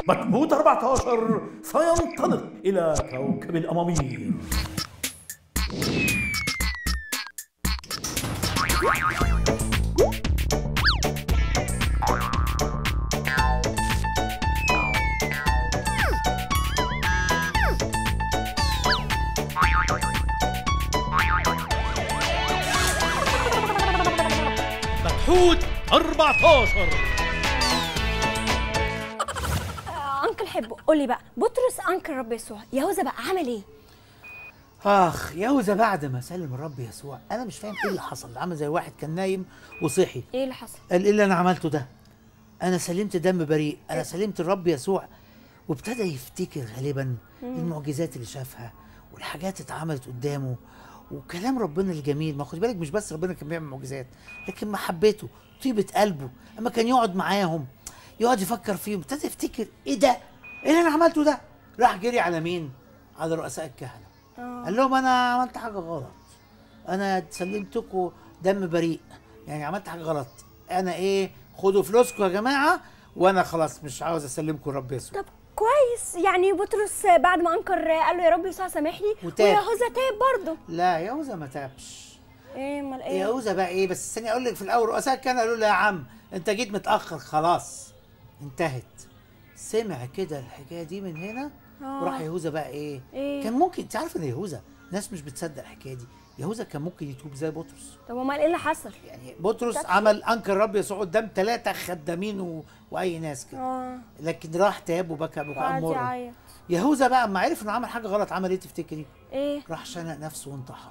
مجمود 14 سينطلق إلى كوكب الأمامير مجهود 14 آه، انكل حبه قولي بقى بطرس انكل رب يسوع يهوذا بقى عمل ايه اخ يهوذا بعد ما سلم الرب يسوع انا مش فاهم ايه اللي حصل عامل زي واحد كان نايم وصحي ايه اللي حصل قال ايه اللي انا عملته ده انا سلمت دم بريء انا سلمت الرب يسوع وابتدى يفتكر غالبا المعجزات اللي شافها والحاجات اتعملت قدامه وكلام ربنا الجميل ما خد بالك مش بس ربنا كان بيعمل معجزات لكن محبته طيبة قلبه اما كان يقعد معاهم يقعد يفكر فيهم ابتدى يفتكر ايه ده ايه اللي انا عملته ده راح جري على مين على رؤساء الكهنه قال لهم انا عملت حاجه غلط انا سلمتكم دم بريء يعني عملت حاجه غلط انا ايه خدوا فلوسكم يا جماعه وانا خلاص مش عاوز اسلمكم الرب يسوع طب كويس يعني بطرس بعد ما انكر قال له يا رب يسوع سامحني وتاب. ويهوذا تاب برضه لا يهوذا ما تابش ايه امال ايه يهوذا بقى ايه بس استني اقول لك في الاول رؤساء كانوا قالوا له يا عم انت جيت متاخر خلاص انتهت سمع كده الحكايه دي من هنا آه. وراح يهوذا بقى ايه إيه؟ كان ممكن انت عارف ان يهوذا ناس مش بتصدق الحكايه دي يهوذا كان ممكن يتوب زي بطرس طب امال ايه اللي حصل يعني بطرس تابش. عمل انكر الرب يسوع قدام ثلاثه خدامين و... واي ناس كده اه لكن راح تاب وبكى بكاء وقعد مر يعيط يهوذا بقى اما عرف انه عمل حاجه غلط عمل ايه تفتكري ايه راح شنق نفسه وانتحر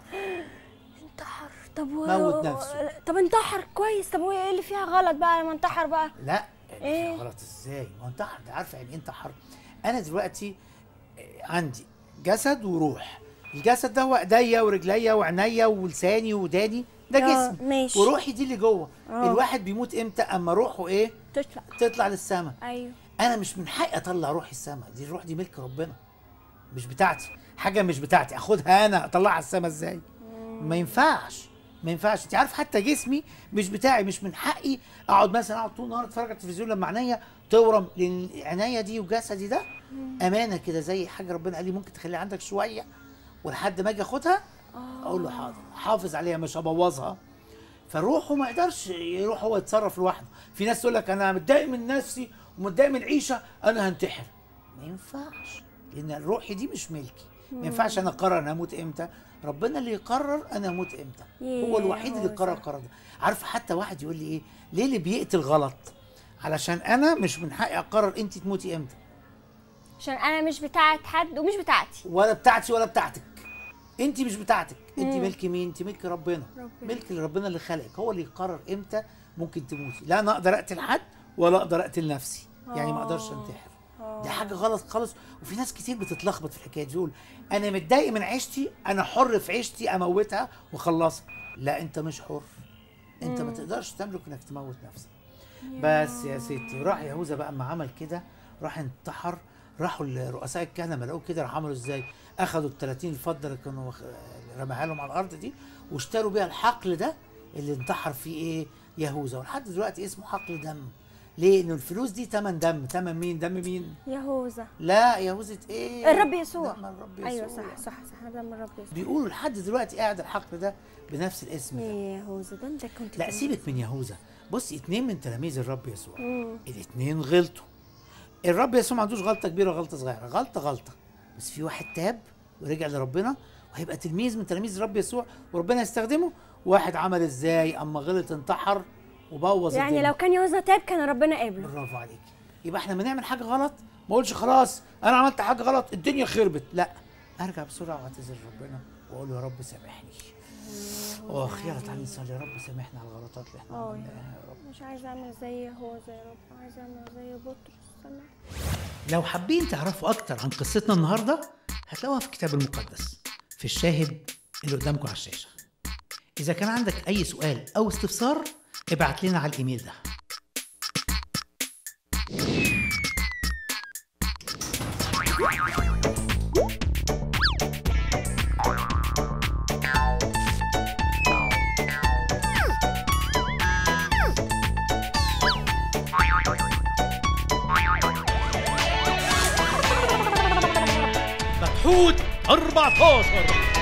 انتحر طب و... موت نفسه. طب انتحر كويس طب وايه اللي فيها غلط بقى لما انتحر بقى لا إيه؟ إيه؟ غلط ازاي ما هو انتحر ده عارفه يعني ايه انتحر انا دلوقتي آه، عندي جسد وروح الجسد ده هو ايديا ورجليا وعينيا ولساني وداني ده آه، جسم ماشي. وروحي دي اللي جوه آه. الواحد بيموت امتى اما روحه ايه تطلع تطلع للسماء ايوه انا مش من حقي اطلع روحي السماء دي الروح دي ملك ربنا مش بتاعتي حاجه مش بتاعتي اخدها انا اطلعها السماء ازاي ما ينفعش ما ينفعش انت عارف حتى جسمي مش بتاعي مش من حقي اقعد مثلا اقعد طول النهار اتفرج على التلفزيون لما عينيا تورم لان عينيا دي وجسدي ده امانه كده زي حاجه ربنا قال لي ممكن تخليها عندك شويه ولحد ما اجي اخدها اقول له حاضر حافظ عليها مش هبوظها فروحه ما يقدرش يروح هو يتصرف لوحده في ناس تقول لك انا متضايق من نفسي ومتضايق من العيشه انا هنتحر ما ينفعش لان روحي دي مش ملكي ما ينفعش انا اقرر انا هموت امتى ربنا اللي يقرر انا هموت امتى هو ياه، الوحيد اللي هو يقرر صح. القرار ده عارف حتى واحد يقول لي ايه ليه اللي بيقتل غلط علشان انا مش من حقي اقرر انت تموتي امتى عشان انا مش بتاعت حد ومش بتاعتي ولا بتاعتي ولا بتاعتك انت مش بتاعتك انت ملك مين انت ملك ربنا ربنا. ملك ربنا اللي خلقك هو اللي يقرر امتى ممكن تموتي لا انا اقدر اقتل حد ولا اقدر اقتل نفسي يعني ما اقدرش انتحر دي حاجه غلط خالص وفي ناس كتير بتتلخبط في الحكايه دي تقول انا متضايق من عيشتي انا حر في عيشتي اموتها واخلصها لا انت مش حر انت ما تقدرش تملك انك تموت نفسك بس يا ستي راح يهوذا بقى اما عمل كده راح انتحر راحوا لرؤساء الكهنه ما لقوه كده راح عملوا ازاي؟ اخذوا ال 30 الفضه اللي كانوا واخ- رماها لهم على الارض دي واشتروا بيها الحقل ده اللي انتحر فيه ايه؟ يهوذا ولحد دلوقتي اسمه حقل دم ليه؟ انه الفلوس دي تمن دم، تمن مين؟ دم مين؟ يهوذا لا يهوذا ايه؟ الرب يسوع دم الرب يسوع ايوه صح صح صح ده من الرب يسوع بيقولوا لحد دلوقتي قاعد الحقل ده بنفس الاسم ده يا يهوذا ده انت كنت لا تمام. سيبك من يهوذا بص اتنين من تلاميذ الرب يسوع مم. الاتنين غلطوا الرب يسوع ما عندوش غلطه كبيره وغلطه صغيره غلطه غلطه بس في واحد تاب ورجع لربنا وهيبقى تلميذ من تلاميذ الرب يسوع وربنا يستخدمه واحد عمل ازاي اما غلط انتحر وبوظ يعني الدنيا. لو كان يهوذا تاب كان ربنا قابله برافو عليك يبقى احنا لما نعمل حاجه غلط ما اقولش خلاص انا عملت حاجه غلط الدنيا خربت لا ارجع بسرعه واعتذر ربنا واقول له يا رب سامحني اخ يلا تعالي نصلي يا رب سامحنا على الغلطات اللي احنا اه عملناها يا رب مش عايزه اعمل زي يهوذا يا رب عايزه اعمل زي بطرس سامحني لو حابين تعرفوا أكتر عن قصتنا النهاردة هتلاقوها في الكتاب المقدس في الشاهد اللي قدامكم على الشاشة إذا كان عندك أي سؤال أو استفسار ابعت لنا على الإيميل ده مكحوت 14